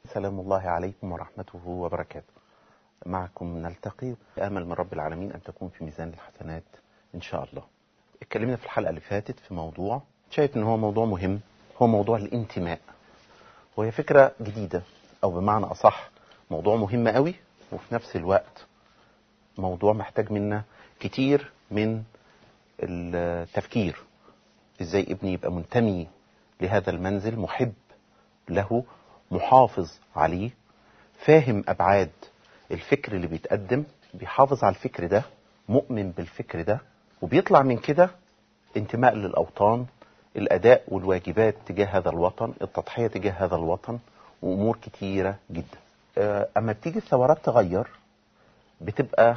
سلام الله عليكم ورحمته وبركاته معكم نلتقي آمل من رب العالمين أن تكون في ميزان الحسنات إن شاء الله اتكلمنا في الحلقة اللي فاتت في موضوع شايف ان هو موضوع مهم هو موضوع الانتماء وهي فكرة جديدة او بمعنى اصح موضوع مهم قوي وفي نفس الوقت موضوع محتاج منا كتير من التفكير ازاي ابني يبقى منتمي لهذا المنزل محب له محافظ عليه فاهم ابعاد الفكر اللي بيتقدم بيحافظ على الفكر ده مؤمن بالفكر ده وبيطلع من كده انتماء للاوطان الاداء والواجبات تجاه هذا الوطن التضحيه تجاه هذا الوطن وامور كتيره جدا اما بتيجي الثورات تغير بتبقى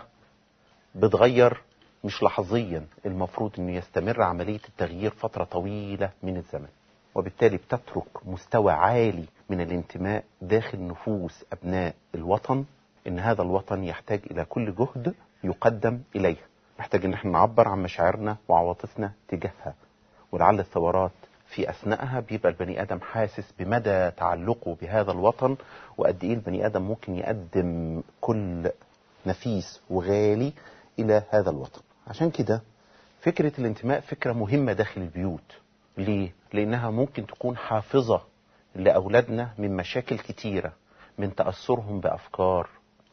بتغير مش لحظيا المفروض انه يستمر عمليه التغيير فتره طويله من الزمن وبالتالي بتترك مستوى عالي من الانتماء داخل نفوس ابناء الوطن ان هذا الوطن يحتاج الى كل جهد يقدم اليه محتاج ان احنا نعبر عن مشاعرنا وعواطفنا تجاهها ولعل الثورات في اثناءها بيبقى البني ادم حاسس بمدى تعلقه بهذا الوطن وقد ايه البني ادم ممكن يقدم كل نفيس وغالي الى هذا الوطن عشان كده فكرة الانتماء فكرة مهمة داخل البيوت ليه؟ لانها ممكن تكون حافظة لاولادنا من مشاكل كتيرة من تأثرهم بافكار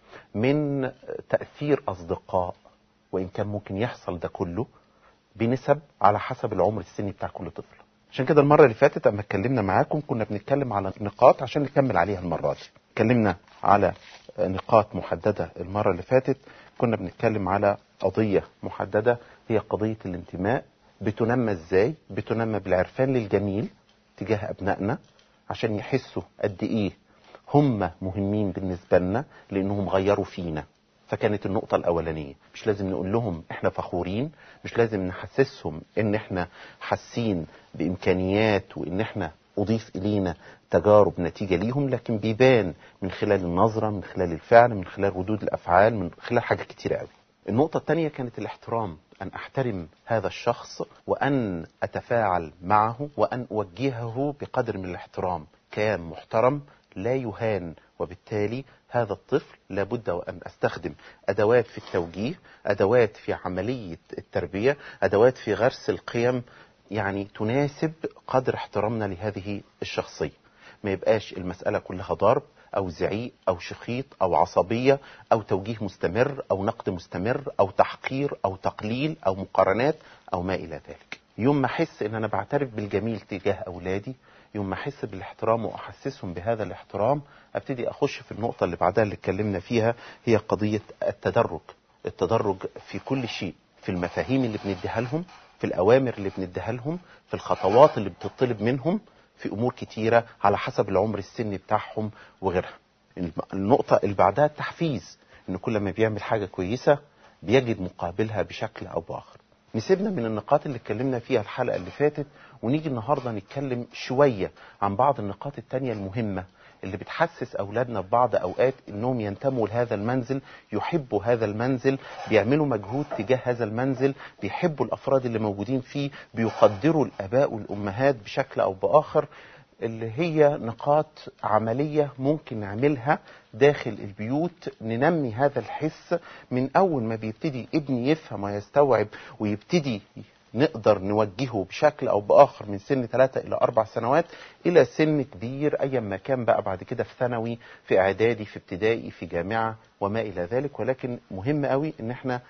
من تأثير اصدقاء وان كان ممكن يحصل ده كله بنسب على حسب العمر السني بتاع كل طفل عشان كده المره اللي فاتت اما اتكلمنا معاكم كنا بنتكلم على نقاط عشان نكمل عليها المره دي اتكلمنا على نقاط محدده المره اللي فاتت كنا بنتكلم على قضيه محدده هي قضيه الانتماء بتنمى ازاي بتنمى بالعرفان للجميل تجاه ابنائنا عشان يحسوا قد ايه هم مهمين بالنسبه لنا لانهم غيروا فينا فكانت النقطة الأولانية مش لازم نقول لهم احنا فخورين مش لازم نحسسهم ان احنا حاسين بإمكانيات وان احنا أضيف إلينا تجارب نتيجة ليهم لكن بيبان من خلال النظرة من خلال الفعل من خلال ردود الأفعال من خلال حاجات كتيرة قوي النقطة الثانية كانت الاحترام أن أحترم هذا الشخص وأن أتفاعل معه وأن أوجهه بقدر من الاحترام كان محترم لا يهان وبالتالي هذا الطفل لابد وأن أستخدم أدوات في التوجيه أدوات في عملية التربية أدوات في غرس القيم يعني تناسب قدر احترامنا لهذه الشخصية ما يبقاش المسألة كلها ضرب أو زعيق أو شخيط أو عصبية أو توجيه مستمر أو نقد مستمر أو تحقير أو تقليل أو مقارنات أو ما إلى ذلك يوم ما أحس إن أنا بعترف بالجميل تجاه أولادي يوم ما احس بالاحترام واحسسهم بهذا الاحترام ابتدي اخش في النقطه اللي بعدها اللي اتكلمنا فيها هي قضيه التدرج التدرج في كل شيء في المفاهيم اللي بنديها لهم في الاوامر اللي بنديها لهم في الخطوات اللي بتطلب منهم في امور كتيره على حسب العمر السني بتاعهم وغيرها النقطه اللي بعدها التحفيز ان كل ما بيعمل حاجه كويسه بيجد مقابلها بشكل او باخر نسيبنا من النقاط اللي اتكلمنا فيها الحلقة اللي فاتت ونيجي النهاردة نتكلم شوية عن بعض النقاط التانية المهمة اللي بتحسس أولادنا في بعض أوقات إنهم ينتموا لهذا المنزل يحبوا هذا المنزل بيعملوا مجهود تجاه هذا المنزل بيحبوا الأفراد اللي موجودين فيه بيقدروا الآباء والأمهات بشكل أو بآخر اللي هي نقاط عملية ممكن نعملها داخل البيوت ننمي هذا الحس من أول ما بيبتدي ابني يفهم ويستوعب ويبتدي نقدر نوجهه بشكل أو بآخر من سن ثلاثة إلى أربع سنوات إلى سن كبير أيا ما كان بقى بعد كده في ثانوي في إعدادي في ابتدائي في جامعة وما إلى ذلك ولكن مهم قوي إن احنا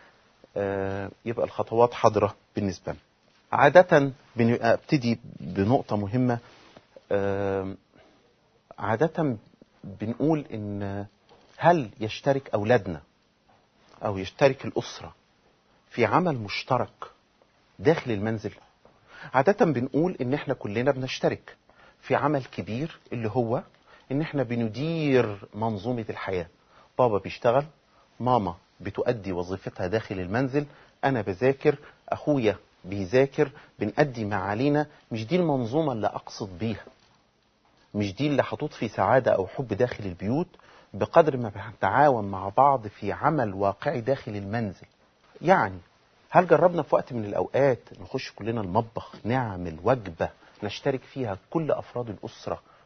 آه يبقى الخطوات حاضرة بالنسبة لنا عادة بنبتدي بنقطة مهمة عادة بنقول إن هل يشترك أولادنا أو يشترك الأسرة في عمل مشترك داخل المنزل عادة بنقول إن إحنا كلنا بنشترك في عمل كبير اللي هو إن إحنا بندير منظومة الحياة بابا بيشتغل ماما بتؤدي وظيفتها داخل المنزل أنا بذاكر أخويا بيذاكر بنأدي ما علينا مش دي المنظومة اللي أقصد بيها مش دي اللي هتضفي سعادة أو حب داخل البيوت بقدر ما بنتعاون مع بعض في عمل واقعي داخل المنزل يعني هل جربنا في وقت من الأوقات نخش كلنا المطبخ نعمل وجبة نشترك فيها كل أفراد الأسرة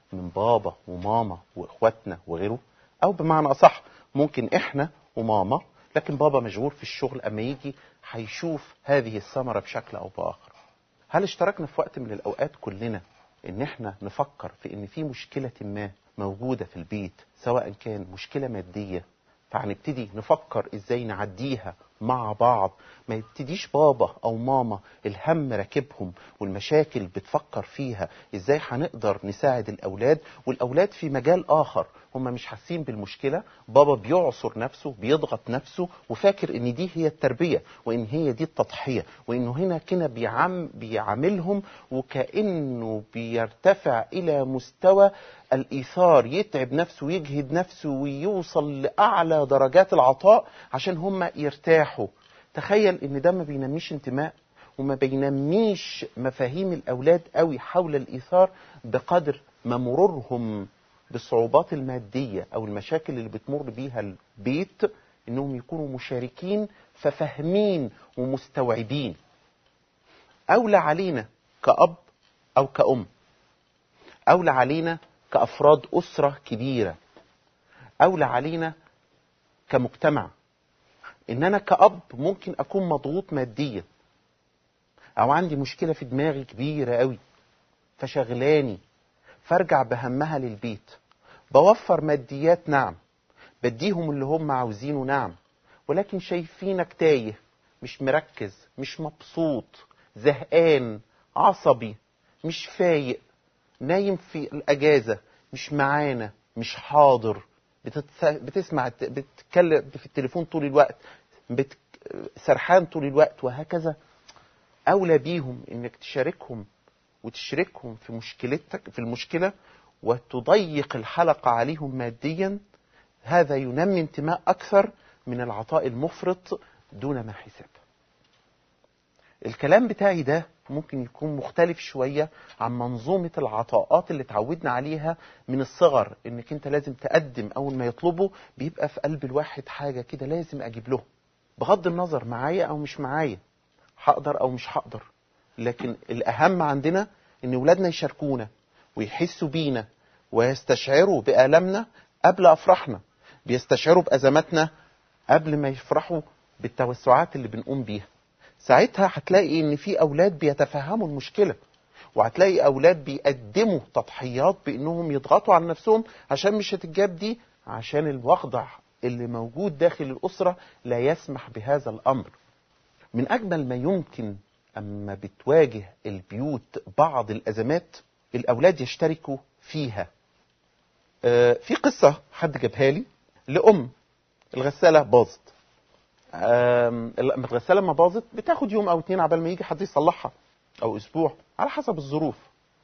من بابا وماما واخواتنا وغيره او بمعنى اصح ممكن احنا وماما لكن بابا مشغول في الشغل اما يجي هيشوف هذه الثمره بشكل او باخر هل اشتركنا في وقت من الاوقات كلنا ان احنا نفكر في ان في مشكله ما موجوده في البيت سواء كان مشكله ماديه فهنبتدي نفكر ازاي نعديها مع بعض ما يبتديش بابا او ماما الهم راكبهم والمشاكل بتفكر فيها ازاي هنقدر نساعد الاولاد والاولاد في مجال اخر هم مش حاسين بالمشكله بابا بيعصر نفسه بيضغط نفسه وفاكر ان دي هي التربيه وان هي دي التضحيه وانه هنا كده بيعم بيعاملهم وكانه بيرتفع الى مستوى الايثار يتعب نفسه ويجهد نفسه ويوصل لاعلى درجات العطاء عشان هم يرتاحوا تخيل ان ده ما بينميش انتماء وما بينميش مفاهيم الاولاد قوي حول الايثار بقدر ما مرورهم بالصعوبات الماديه او المشاكل اللي بتمر بيها البيت انهم يكونوا مشاركين ففاهمين ومستوعبين اولى علينا كاب او كأم اولى علينا كافراد اسره كبيره اولى علينا كمجتمع ان انا كأب ممكن اكون مضغوط ماديا او عندي مشكله في دماغي كبيره قوي فشغلاني فارجع بهمها للبيت بوفر ماديات نعم بديهم اللي هم عاوزينه نعم ولكن شايفينك تايه مش مركز مش مبسوط زهقان عصبي مش فايق نايم في الاجازه مش معانا مش حاضر بتتس... بتسمع بتتكلم في التليفون طول الوقت بت... سرحان طول الوقت وهكذا اولى بيهم انك تشاركهم وتشركهم في مشكلتك في المشكله وتضيق الحلقه عليهم ماديا هذا ينمي انتماء اكثر من العطاء المفرط دون ما حساب الكلام بتاعي ده ممكن يكون مختلف شوية عن منظومة العطاءات اللي اتعودنا عليها من الصغر انك انت لازم تقدم اول ما يطلبه بيبقى في قلب الواحد حاجة كده لازم اجيب له بغض النظر معايا او مش معايا هقدر او مش هقدر لكن الاهم عندنا ان ولادنا يشاركونا ويحسوا بينا ويستشعروا بآلامنا قبل افراحنا بيستشعروا بأزماتنا قبل ما يفرحوا بالتوسعات اللي بنقوم بيها ساعتها هتلاقي ان في اولاد بيتفهموا المشكله وهتلاقي اولاد بيقدموا تضحيات بانهم يضغطوا على نفسهم عشان مش هتتجاب دي عشان الوضع اللي موجود داخل الاسره لا يسمح بهذا الامر من اجمل ما يمكن اما بتواجه البيوت بعض الازمات الاولاد يشتركوا فيها آه، في قصه حد جابها لي لام الغساله باظت آم، لما الغساله لما باظت بتاخد يوم او اتنين عبال ما يجي حد يصلحها او اسبوع على حسب الظروف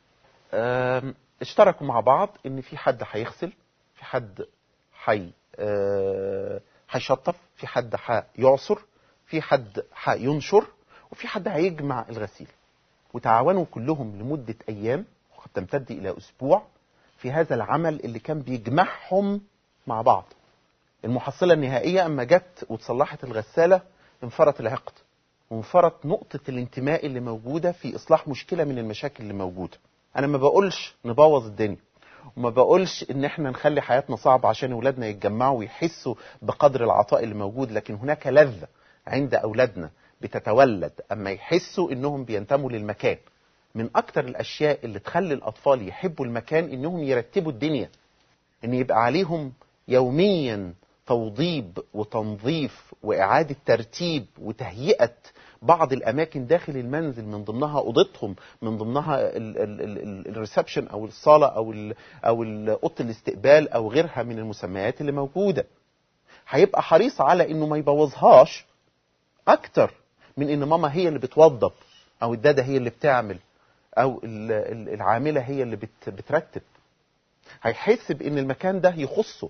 آم، اشتركوا مع بعض ان في حد هيغسل في حد حي آه، هيشطف في حد هيعصر في حد هينشر وفي حد هيجمع الغسيل وتعاونوا كلهم لمدة أيام وقد تمتد إلى أسبوع في هذا العمل اللي كان بيجمعهم مع بعض المحصلة النهائية أما جت وتصلحت الغسالة انفرط العقد وانفرط نقطة الانتماء اللي موجودة في إصلاح مشكلة من المشاكل اللي موجودة أنا ما بقولش نبوظ الدنيا وما بقولش ان احنا نخلي حياتنا صعبة عشان اولادنا يتجمعوا ويحسوا بقدر العطاء اللي موجود لكن هناك لذة عند اولادنا بتتولد اما يحسوا انهم بينتموا للمكان من اكتر الاشياء اللي تخلي الاطفال يحبوا المكان انهم يرتبوا الدنيا ان يبقى عليهم يوميا توضيب وتنظيف واعاده ترتيب وتهيئه بعض الاماكن داخل المنزل من ضمنها اوضتهم من ضمنها الريسبشن او الصاله او ال او ال- اوضه الاستقبال او غيرها من المسميات اللي موجوده هيبقى حريص على انه ما يبوظهاش اكتر من ان ماما هي اللي بتوضب او الداده هي اللي بتعمل او ال- ال- العامله هي اللي بت- بترتب هيحس بان المكان ده يخصه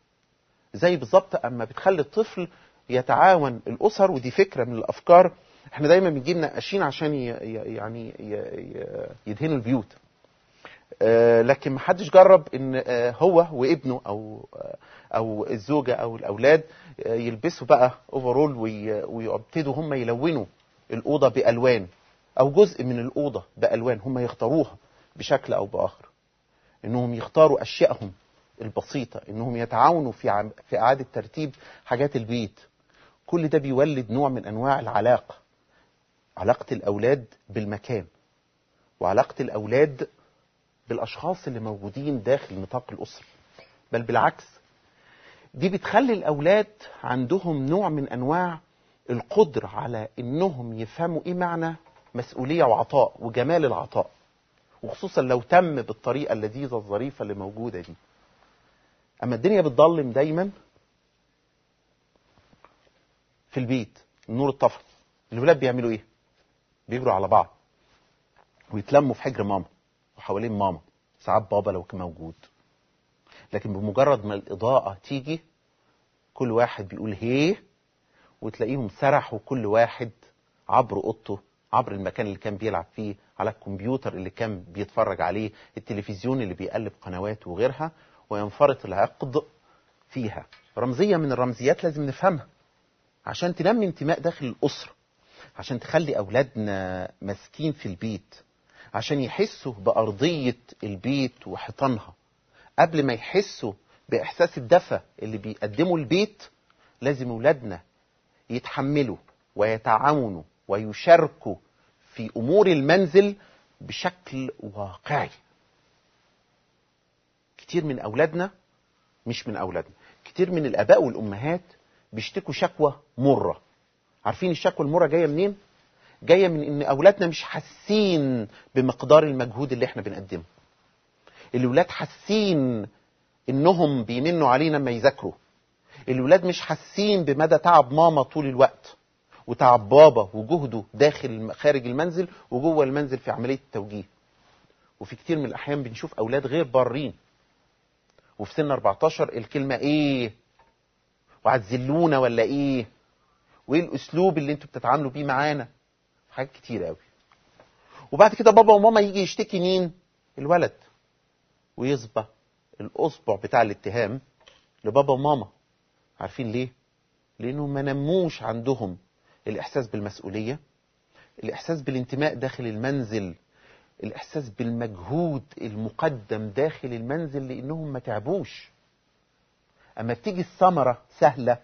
زي بالظبط اما بتخلي الطفل يتعاون الاسر ودي فكره من الافكار احنا دايما بنجيب نقاشين عشان ي- ي- يعني ي- ي- يدهنوا البيوت آه، لكن ما حدش جرب ان آه، هو وابنه او آه، او الزوجه او الاولاد آه، يلبسوا بقى اوفرول وي- ويبتدوا هم يلونوا الاوضه بالوان او جزء من الاوضه بالوان هم يختاروها بشكل او باخر انهم يختاروا اشيائهم البسيطة انهم يتعاونوا في عم... في اعادة ترتيب حاجات البيت كل ده بيولد نوع من انواع العلاقة علاقة الاولاد بالمكان وعلاقة الاولاد بالاشخاص اللي موجودين داخل نطاق الاسرة بل بالعكس دي بتخلي الاولاد عندهم نوع من انواع القدرة على انهم يفهموا ايه معنى مسؤولية وعطاء وجمال العطاء وخصوصا لو تم بالطريقة اللذيذة الظريفة اللي موجودة دي اما الدنيا بتضلم دايما في البيت النور اتطفى الولاد بيعملوا ايه بيجروا على بعض ويتلموا في حجر ماما وحوالين ماما ساعات بابا لو كان موجود لكن بمجرد ما الاضاءة تيجي كل واحد بيقول هيه وتلاقيهم سرحوا كل واحد عبر اوضته عبر المكان اللي كان بيلعب فيه على الكمبيوتر اللي كان بيتفرج عليه التلفزيون اللي بيقلب قنوات وغيرها وينفرط العقد فيها رمزية من الرمزيات لازم نفهمها عشان تنمي انتماء داخل الأسرة عشان تخلي أولادنا ماسكين في البيت عشان يحسوا بأرضية البيت وحيطانها قبل ما يحسوا بإحساس الدفى اللي بيقدمه البيت لازم أولادنا يتحملوا ويتعاونوا ويشاركوا في أمور المنزل بشكل واقعي كتير من أولادنا مش من أولادنا كتير من الآباء والأمهات بيشتكوا شكوى مرة عارفين الشكوى المرة جاية منين؟ جاية من إن أولادنا مش حاسين بمقدار المجهود اللي إحنا بنقدمه الولاد حاسين إنهم بيمنوا علينا لما يذاكروا الولاد مش حاسين بمدى تعب ماما طول الوقت وتعب بابا وجهده داخل خارج المنزل وجوه المنزل في عملية التوجيه وفي كتير من الأحيان بنشوف أولاد غير بارين وفي سن 14 الكلمة إيه وهتذلونا ولا إيه وإيه الأسلوب اللي أنتوا بتتعاملوا بيه معانا حاجات كتير قوي وبعد كده بابا وماما يجي يشتكي مين الولد ويصبح الأصبع بتاع الاتهام لبابا وماما عارفين ليه لأنهم ما نموش عندهم الإحساس بالمسؤولية الإحساس بالانتماء داخل المنزل الإحساس بالمجهود المقدم داخل المنزل لأنهم ما تعبوش أما بتيجي الثمرة سهلة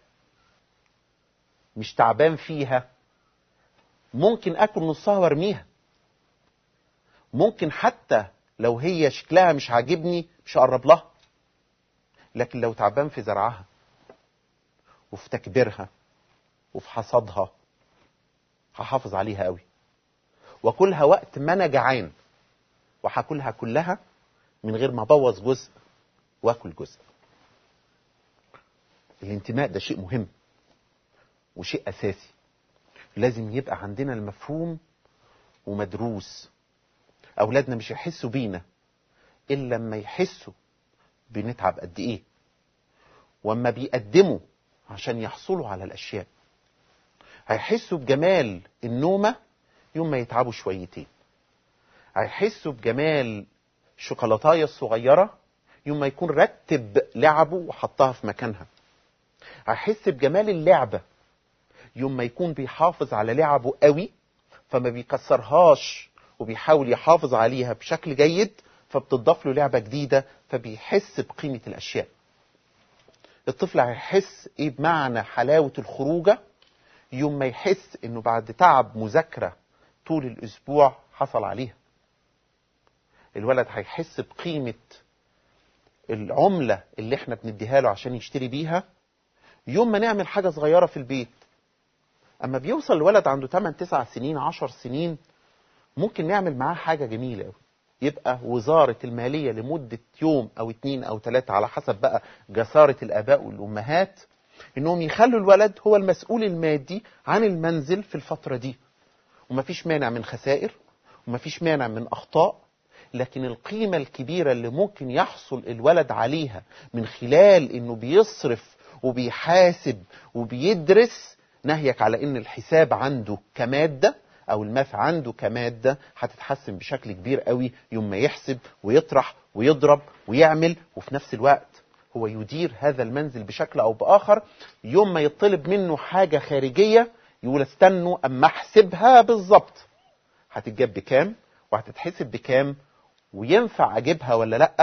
مش تعبان فيها ممكن أكل نصها وارميها ممكن حتى لو هي شكلها مش عاجبني مش هقرب لها لكن لو تعبان في زرعها وفي تكبيرها وفي حصادها هحافظ عليها قوي واكلها وقت ما انا جعان وهاكلها كلها من غير ما ابوظ جزء واكل جزء الانتماء ده شيء مهم وشيء اساسي لازم يبقى عندنا المفهوم ومدروس اولادنا مش يحسوا بينا الا لما يحسوا بنتعب قد ايه واما بيقدموا عشان يحصلوا على الاشياء هيحسوا بجمال النومه يوم ما يتعبوا شويتين هيحسوا بجمال الشوكولاتايه الصغيره يوم ما يكون رتب لعبه وحطها في مكانها هيحس بجمال اللعبه يوم ما يكون بيحافظ على لعبه قوي فما بيكسرهاش وبيحاول يحافظ عليها بشكل جيد فبتضاف له لعبه جديده فبيحس بقيمه الاشياء الطفل هيحس ايه بمعنى حلاوه الخروجه يوم ما يحس انه بعد تعب مذاكره طول الاسبوع حصل عليها الولد هيحس بقيمه العمله اللي احنا بنديها له عشان يشتري بيها يوم ما نعمل حاجه صغيره في البيت اما بيوصل الولد عنده 8 9 سنين 10 سنين ممكن نعمل معاه حاجه جميله قوي يبقى وزارة المالية لمدة يوم أو اتنين أو تلاتة على حسب بقى جسارة الآباء والأمهات إنهم يخلوا الولد هو المسؤول المادي عن المنزل في الفترة دي ومفيش مانع من خسائر ومفيش مانع من أخطاء لكن القيمة الكبيرة اللي ممكن يحصل الولد عليها من خلال إنه بيصرف وبيحاسب وبيدرس نهيك على إن الحساب عنده كمادة او الماث عنده كماده هتتحسن بشكل كبير قوي يوم ما يحسب ويطرح ويضرب ويعمل وفي نفس الوقت هو يدير هذا المنزل بشكل او باخر يوم ما يطلب منه حاجه خارجيه يقول استنوا اما احسبها بالظبط هتتجاب بكام وهتتحسب بكام وينفع اجيبها ولا لا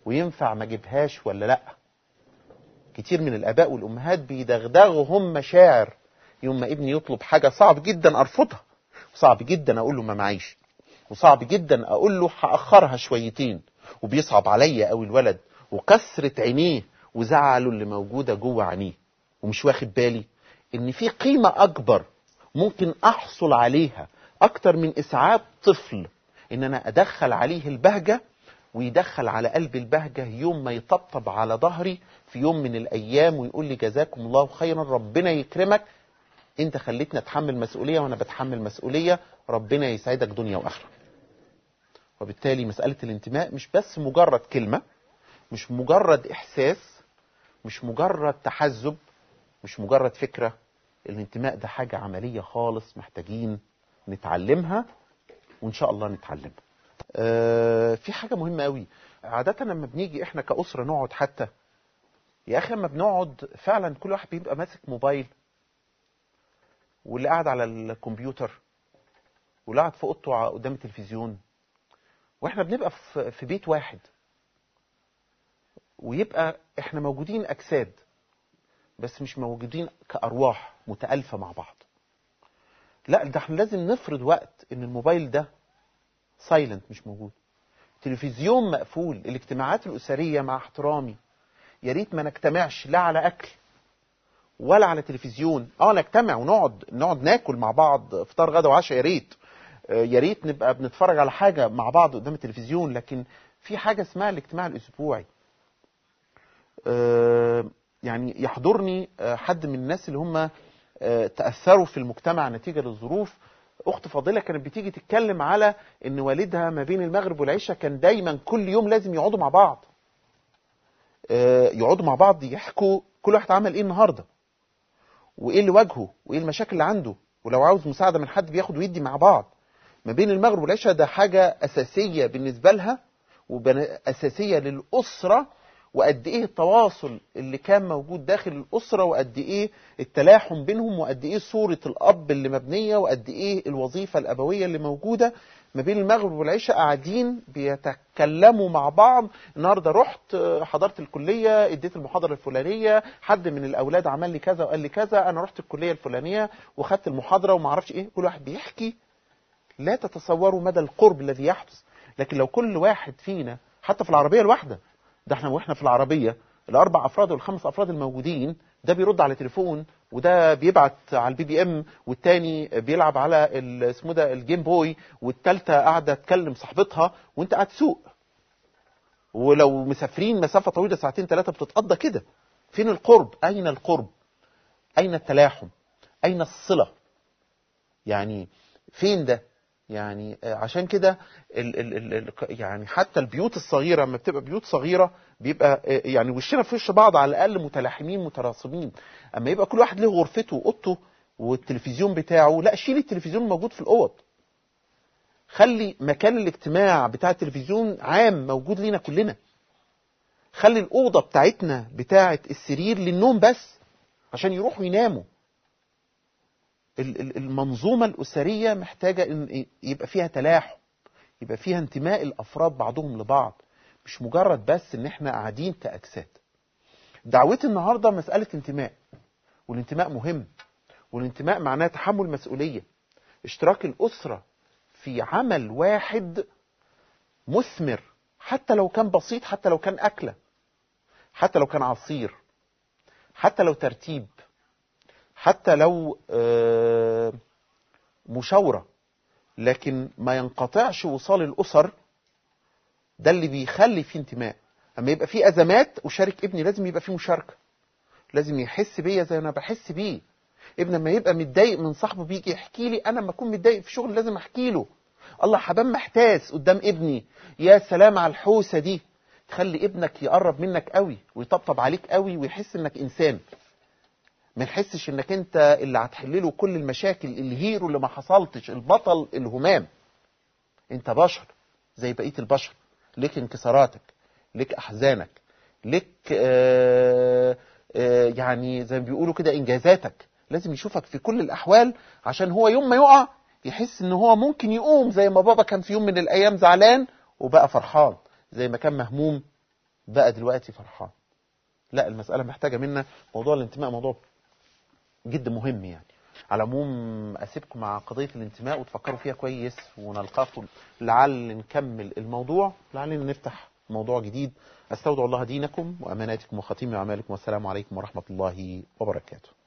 وينفع ما اجيبهاش ولا لا كتير من الاباء والامهات بيدغدغوا هم مشاعر يوم ما ابني يطلب حاجه صعب جدا ارفضها وصعب جدا اقول له ما معيش وصعب جدا اقول له هاخرها شويتين وبيصعب عليا قوي الولد وكسره عينيه وزعله اللي موجوده جوه عينيه ومش واخد بالي ان في قيمه اكبر ممكن احصل عليها اكتر من اسعاد طفل ان انا ادخل عليه البهجه ويدخل على قلب البهجه يوم ما يطبطب على ظهري في يوم من الايام ويقول لي جزاكم الله خيرا ربنا يكرمك انت خليتني اتحمل مسؤوليه وانا بتحمل مسؤوليه ربنا يسعدك دنيا واخره وبالتالي مساله الانتماء مش بس مجرد كلمه مش مجرد احساس مش مجرد تحزب مش مجرد فكره الانتماء ده حاجه عمليه خالص محتاجين نتعلمها وان شاء الله نتعلمها آه في حاجه مهمه قوي عاده لما بنيجي احنا كاسره نقعد حتى يا اخي لما بنقعد فعلا كل واحد بيبقى ماسك موبايل واللي قاعد على الكمبيوتر واللي قاعد في اوضته قدام التلفزيون واحنا بنبقى في بيت واحد ويبقى احنا موجودين اجساد بس مش موجودين كارواح متالفه مع بعض لا ده احنا لازم نفرض وقت ان الموبايل ده سايلنت مش موجود تلفزيون مقفول الاجتماعات الاسريه مع احترامي يا ريت ما نجتمعش لا على اكل ولا على تلفزيون اه نجتمع ونقعد نقعد ناكل مع بعض فطار غدا وعشاء يا ريت يا ريت نبقى بنتفرج على حاجه مع بعض قدام التلفزيون لكن في حاجه اسمها الاجتماع الاسبوعي يعني يحضرني حد من الناس اللي هم تاثروا في المجتمع نتيجه للظروف اخت فاضله كانت بتيجي تتكلم على ان والدها ما بين المغرب والعشاء كان دايما كل يوم لازم يقعدوا مع بعض يقعدوا مع بعض يحكوا كل واحد عمل ايه النهارده وايه اللي واجهه وايه المشاكل اللي عنده ولو عاوز مساعده من حد بياخد ويدي مع بعض ما بين المغرب والعشاء ده حاجه اساسيه بالنسبه لها واساسيه للاسره وقد ايه التواصل اللي كان موجود داخل الاسره وقد ايه التلاحم بينهم وقد ايه صوره الاب اللي مبنيه وقد ايه الوظيفه الابويه اللي موجوده ما بين المغرب والعشاء قاعدين بيتكلموا مع بعض النهارده رحت حضرت الكليه اديت المحاضره الفلانيه حد من الاولاد عمل لي كذا وقال لي كذا انا رحت الكليه الفلانيه وخدت المحاضره وما اعرفش ايه كل واحد بيحكي لا تتصوروا مدى القرب الذي يحدث لكن لو كل واحد فينا حتى في العربيه الواحده ده احنا واحنا في العربيه الاربع افراد والخمس افراد الموجودين ده بيرد على تليفون وده بيبعت على البي بي ام والتاني بيلعب على اسمه ده الجيم بوي والتالتة قاعده تكلم صاحبتها وانت قاعد تسوق ولو مسافرين مسافه طويله ساعتين ثلاثه بتتقضى كده فين القرب اين القرب اين التلاحم اين الصله يعني فين ده يعني عشان كده ال ال ال يعني حتى البيوت الصغيره لما بتبقى بيوت صغيره بيبقى يعني وشنا في وش بعض على الاقل متلاحمين متراصمين اما يبقى كل واحد له غرفته واوضته والتلفزيون بتاعه لا شيل التلفزيون موجود في الاوض خلي مكان الاجتماع بتاع التلفزيون عام موجود لينا كلنا خلي الاوضه بتاعتنا بتاعه السرير للنوم بس عشان يروحوا يناموا المنظومة الأسرية محتاجة إن يبقى فيها تلاحم يبقى فيها انتماء الأفراد بعضهم لبعض مش مجرد بس إن إحنا قاعدين كأجساد دعوتي النهاردة مسألة انتماء والانتماء مهم والانتماء معناه تحمل مسؤولية اشتراك الأسرة في عمل واحد مثمر حتى لو كان بسيط حتى لو كان أكلة حتى لو كان عصير حتى لو ترتيب حتى لو مشاورة لكن ما ينقطعش وصال الأسر ده اللي بيخلي فيه انتماء اما يبقى فيه أزمات أشارك ابني لازم يبقى فيه مشاركة لازم يحس بيا زي ما أنا بحس بيه ابن لما يبقى متضايق من صاحبه بيجي يحكي لي أنا لما أكون متضايق في شغل لازم أحكي له الله حبان محتاس قدام ابني يا سلام على الحوسة دي تخلي ابنك يقرب منك قوي ويطبطب عليك قوي ويحس انك انسان ما يحسش انك انت اللي هتحل له كل المشاكل الهيرو اللي ما حصلتش البطل الهمام انت بشر زي بقيه البشر ليك انكساراتك ليك احزانك ليك آآ آآ يعني زي ما بيقولوا كده انجازاتك لازم يشوفك في كل الاحوال عشان هو يوم ما يقع يحس ان هو ممكن يقوم زي ما بابا كان في يوم من الايام زعلان وبقى فرحان زي ما كان مهموم بقى دلوقتي فرحان لا المسألة محتاجة منا موضوع الانتماء موضوع جد مهم يعني على العموم أسيبكم مع قضية الانتماء وتفكروا فيها كويس ونلقاكم لعل نكمل الموضوع لعلنا نفتح موضوع جديد أستودع الله دينكم وأماناتكم وخاتم أعمالكم والسلام عليكم ورحمة الله وبركاته